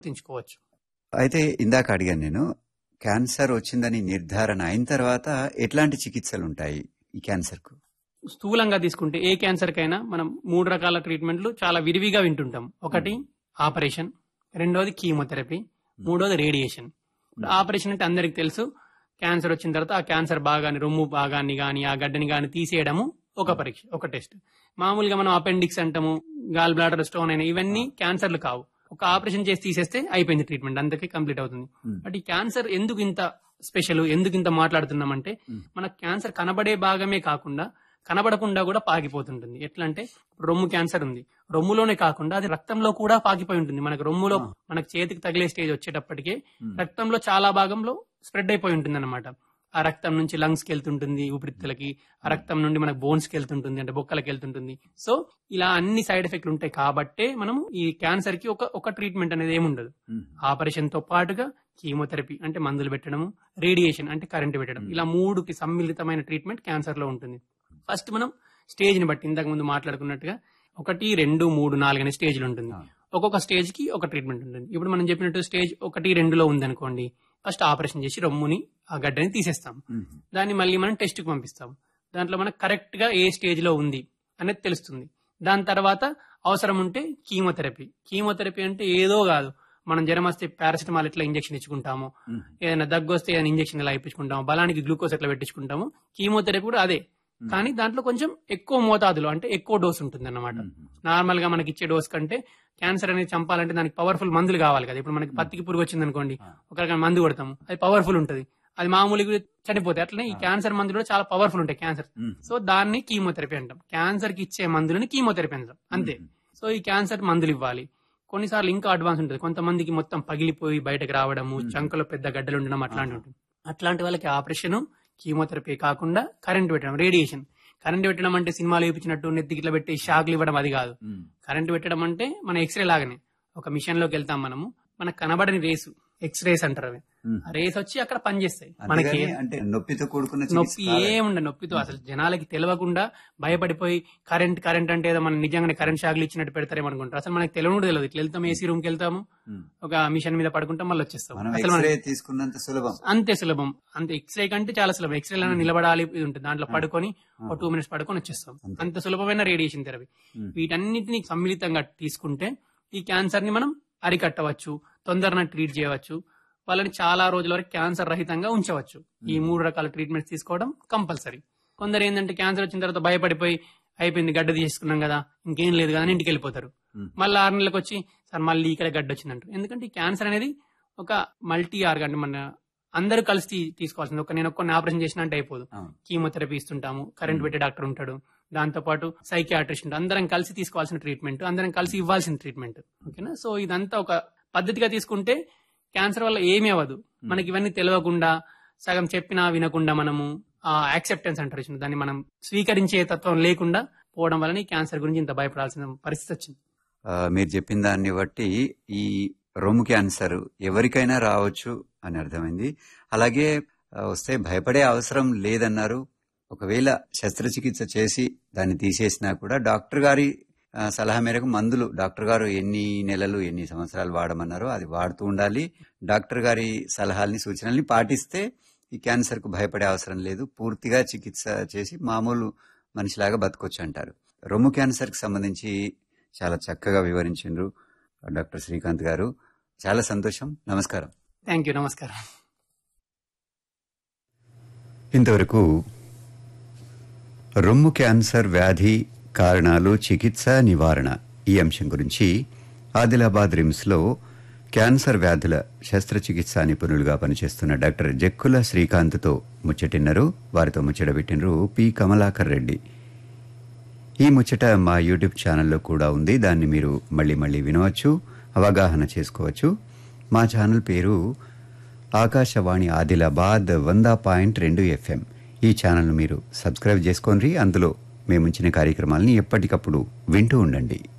గుర్తించుకోవచ్చు అయితే ఇందాక అడిగాను నేను క్యాన్సర్ వచ్చిందని నిర్ధారణ అయిన తర్వాత ఎట్లాంటి చికిత్సలు ఉంటాయి ఈ క్యాన్సర్ కు స్థూలంగా తీసుకుంటే ఏ క్యాన్సర్ కైనా మనం మూడు రకాల ట్రీట్మెంట్లు చాలా విరివిగా వింటుంటాం ఒకటి ఆపరేషన్ రెండోది కీమోథెరపీ మూడోది రేడియేషన్ ఆపరేషన్ అంటే అందరికి తెలుసు క్యాన్సర్ వచ్చిన తర్వాత ఆ క్యాన్సర్ భాగాన్ని రొమ్ము భాగాన్ని గాని ఆ గడ్డని గాని తీసేయడము ఒక పరీక్ష ఒక టెస్ట్ మామూలుగా మనం అపెండిక్స్ అంటాము గాల్ బ్లాడర్ స్టోన్ అయినా ఇవన్నీ క్యాన్సర్లు కావు ఒక ఆపరేషన్ చేసి తీసేస్తే అయిపోయింది ట్రీట్మెంట్ అందుకే కంప్లీట్ అవుతుంది బట్ ఈ క్యాన్సర్ ఎందుకు ఇంత స్పెషల్ ఎందుకు ఇంత మాట్లాడుతున్నామంటే మన క్యాన్సర్ కనబడే భాగమే కాకుండా కనబడకుండా కూడా పాకిపోతుంటుంది ఎట్లా అంటే రొమ్ము క్యాన్సర్ ఉంది రొమ్ములోనే కాకుండా అది రక్తంలో కూడా పాకిపోయి ఉంటుంది మనకు రొమ్ములో మనకు చేతికి తగిలే స్టేజ్ వచ్చేటప్పటికే రక్తంలో చాలా భాగంలో స్ప్రెడ్ అయిపోయి ఉంటుంది అనమాట ఆ రక్తం నుంచి లంగ్స్ కి వెళ్తుంటుంది ఊపిరితిత్తులకి ఆ రక్తం నుండి మనకు బోన్స్ కి వెళ్తుంటుంది అంటే బొక్కలకి వెళ్తుంటుంది సో ఇలా అన్ని సైడ్ ఎఫెక్ట్లు ఉంటాయి కాబట్టే మనం ఈ క్యాన్సర్ కి ఒక ఒక ట్రీట్మెంట్ అనేది ఏముండదు ఆపరేషన్ తో పాటుగా కీమోథెరపీ అంటే మందులు పెట్టడము రేడియేషన్ అంటే కరెంట్ పెట్టడం ఇలా మూడుకి సమ్మిళితమైన ట్రీట్మెంట్ క్యాన్సర్ లో ఉంటుంది ఫస్ట్ మనం స్టేజ్ ని బట్టి ఇంతకు ముందు మాట్లాడుకున్నట్టుగా ఒకటి రెండు మూడు నాలుగు అనే స్టేజ్లు ఉంటుంది ఒక్కొక్క స్టేజ్ కి ఒక ట్రీట్మెంట్ ఉంటుంది ఇప్పుడు మనం చెప్పినట్టు స్టేజ్ ఒకటి రెండులో ఉందనుకోండి ఫస్ట్ ఆపరేషన్ చేసి రొమ్ముని ఆ గడ్డని తీసేస్తాం దాన్ని మళ్ళీ మనం టెస్ట్ కి పంపిస్తాం దాంట్లో మనకు కరెక్ట్ గా ఏ స్టేజ్ లో ఉంది అనేది తెలుస్తుంది దాని తర్వాత అవసరం ఉంటే కీమోథెరపీ కీమోథెరపీ అంటే ఏదో కాదు మనం జ్వరం వస్తే పారాసిటమాల్ ఎట్లా ఇంజెక్షన్ ఇచ్చుకుంటాము ఏదైనా దగ్గు వస్తే ఏదైనా ఇంజెక్షన్ ఎలా ఇప్పించుకుంటాము బలానికి గ్లూకోజ్ ఎట్లా పెట్టించుకుంటాము కీమోథెరపీ కూడా అదే కానీ దాంట్లో కొంచెం ఎక్కువ మోతాదులో అంటే ఎక్కువ డోస్ ఉంటుంది అన్నమాట నార్మల్ గా మనకి ఇచ్చే డోస్ కంటే క్యాన్సర్ అనేది చంపాలంటే దానికి పవర్ఫుల్ మందులు కావాలి కదా ఇప్పుడు మనకి పత్తికి పురుగు వచ్చింది అనుకోండి ఒక రకమైన మందు కొడతాము అది పవర్ఫుల్ ఉంటుంది అది మామూలుగా చనిపోతాయి అట్లనే ఈ క్యాన్సర్ మందులు కూడా చాలా పవర్ఫుల్ ఉంటాయి క్యాన్సర్ సో దాన్ని కీమోథెరపీ అంటాం క్యాన్సర్ కి ఇచ్చే మందులని కీమోథెరపీ అంటాం అంతే సో ఈ క్యాన్సర్ మందులు ఇవ్వాలి కొన్నిసార్లు ఇంకా అడ్వాన్స్ ఉంటుంది కొంతమందికి మొత్తం పగిలిపోయి బయటకు రావడము చంకలో పెద్ద గడ్డలు ఉండడం అట్లాంటి ఉంటుంది అట్లాంటి వాళ్ళకి ఆపరేషన్ కీమోథెరపీ కాకుండా కరెంట్ పెట్టడం రేడియేషన్ కరెంట్ పెట్టడం అంటే సినిమాలు చూపించినట్టు నెత్తికి ఇట్లా పెట్టి షాక్లు ఇవ్వడం అది కాదు కరెంట్ పెట్టడం అంటే మన ఎక్స్రే లాగానే ఒక మిషన్ లోకి వెళ్తాం మనము మనకు కనబడని రేసు ఎక్స్రేస్ అంటారు అవి ఆ రేస్ వచ్చి అక్కడ పనిచేస్తాయి మనకి అంతేగాని అంటే నొప్పితో కూడుకున్న చికిత్స నొప్పి కాదు. ఏముండదు నొప్పితో అసలు జనాలకి తెలియకుండా భయపడిపోయి కరెంట్ కరెంట్ అంటే ఏదో మనం నిజంగానే కరెంట్ షాక్లు ఇచ్చినట్టు పెడతారేమో అనుకుంటారు అసలు మనకి తెలియదు కూడా తెలియదు ఇట్లా వెళ్తాం ఏసీ రూమ్ కి వెళ్తాము ఉమ్. ఒక మిషన్ మీద పడుకుంటాం మళ్ళీ వచ్చేస్తాం మనం అసలు మనకి ఎక్స్రే తీసుకున్నంత సులభం అంతే సులభం అంతే ఎక్స్రే కంటే చాలా సులభం ఎక్స్రే లో నిలబడాలి ఇది ఉంటుంది దాంట్లో పడుకొని ఒక టూ మినిట్స్ పడుకొని వచ్చేస్తాం అంత సులభమైన రేడియేషన్ థెరపీ వీటన్నిటిని సమ్మిళితంగా తీసుకుంటే ఈ క్యాన్సర్ ని మనం అరికట్టవచ్చు తొందరగా ట్రీట్ చేయవచ్చు వాళ్ళని చాలా రోజుల వరకు క్యాన్సర్ రహితంగా ఉంచవచ్చు ఈ మూడు రకాల ట్రీట్మెంట్స్ తీసుకోవడం కంపల్సరీ కొందరు ఏంటంటే క్యాన్సర్ వచ్చిన తర్వాత భయపడిపోయి అయిపోయింది గడ్డ తీసుకున్నాం కదా ఇంకేం లేదు కదా అని ఇంటికి వెళ్ళిపోతారు మళ్ళీ ఆరు నెలలకు వచ్చి సార్ మళ్ళీ ఇక్కడ గడ్డ వచ్చిందంటారు ఎందుకంటే ఈ క్యాన్సర్ అనేది ఒక మల్టీ ఆర్గాన్ మన అందరూ కలిసి తీ- తీసుకోవాల్సింది ఒక నేను ఒక్కరిని ఆపరేషన్ చేసిన అంటే అయిపోదు అవును. కీమోథెరపీ ఇస్తుంటాము కరెంట్ పెట్టే డాక్టర్ ఉంటాడు దాంతో పాటు సైకియాట్రిస్ట్ ఉంటాడు అందరం కలిసి తీసుకోవాల్సిన ట్రీట్మెంట్ అందరం కలిసి ఇవ్వాల్సిన ట్రీట్మెంట్ ఓకేనా సో ఇదంతా ఒక పద్ధతిగా తీసుకుంటే క్యాన్సర్ వల్ల ఏమీ అవ్వదు మనకి ఇవన్నీ తెలియకుండా సగం చెప్పినా వినకుండా మనము ఆ యాక్సెప్టెన్స్ అంటారు చూడండి, దాన్ని మనం స్వీకరించే తత్వం లేకుండా పోవడం వలన ఈ క్యాన్సర్ గురించి ఇంత భయపడాల్సిన పరిస్థితి వచ్చింది ఆ, మీరు చెప్పిన దాన్ని బట్టి ఈ రొమ్ము క్యాన్సర్ ఎవరికైనా రావచ్చు అని అర్థమైంది అలాగే ఆ, వస్తే భయపడే అవసరం లేదన్నారు ఒకవేళ శస్త్రచికిత్స చేసి దాన్ని తీసేసినా కూడా డాక్టర్ గారి ఆ, సలహా మేరకు మందులు డాక్టర్ గారు ఎన్ని నెలలు ఎన్ని సంవత్సరాలు వాడమన్నారో అది వాడుతూ ఉండాలి డాక్టర్ గారి సలహాల్ని సూచనల్ని పాటిస్తే ఈ క్యాన్సర్ కు భయపడే అవసరం లేదు పూర్తిగా చికిత్స చేసి మామూలు మనిషిలాగా బతకొచ్చు అంటారు రొమ్ము క్యాన్సర్ కి సంబంధించి చాలా చక్కగా వివరించిండ్రు డాక్టర్ శ్రీకాంత్ గారు చాలా సంతోషం నమస్కారం థ్యాంక్ యూ నమస్కారం ఇంతవరకు రొమ్ము క్యాన్సర్ వ్యాధి కారణాలు చికిత్స నివారణ ఈ అంశం గురించి ఆదిలాబాద్ రిమ్స్లో క్యాన్సర్ వ్యాధుల శస్త్రచికిత్స నిపుణులుగా పనిచేస్తున్న డాక్టర్ జక్కుల శ్రీకాంత్తో ముచ్చటిన్నారు వారితో ముచ్చటబెట్టినరు పి కమలాకర్ రెడ్డి ఈ ముచ్చట మా యూట్యూబ్ ఛానల్లో కూడా ఉంది దాన్ని మీరు మళ్ళీ మళ్ళీ వినవచ్చు అవగాహన చేసుకోవచ్చు మా ఛానల్ పేరు ఆకాశవాణి ఆదిలాబాద్ వంద పాయింట్ రెండు ఎఫ్ఎం ఈ ఛానల్ను మీరు సబ్స్క్రైబ్ చేసుకోండి అందులో మేముంచిన కార్యక్రమాలని ఎప్పటికప్పుడు వింటూ ఉండండి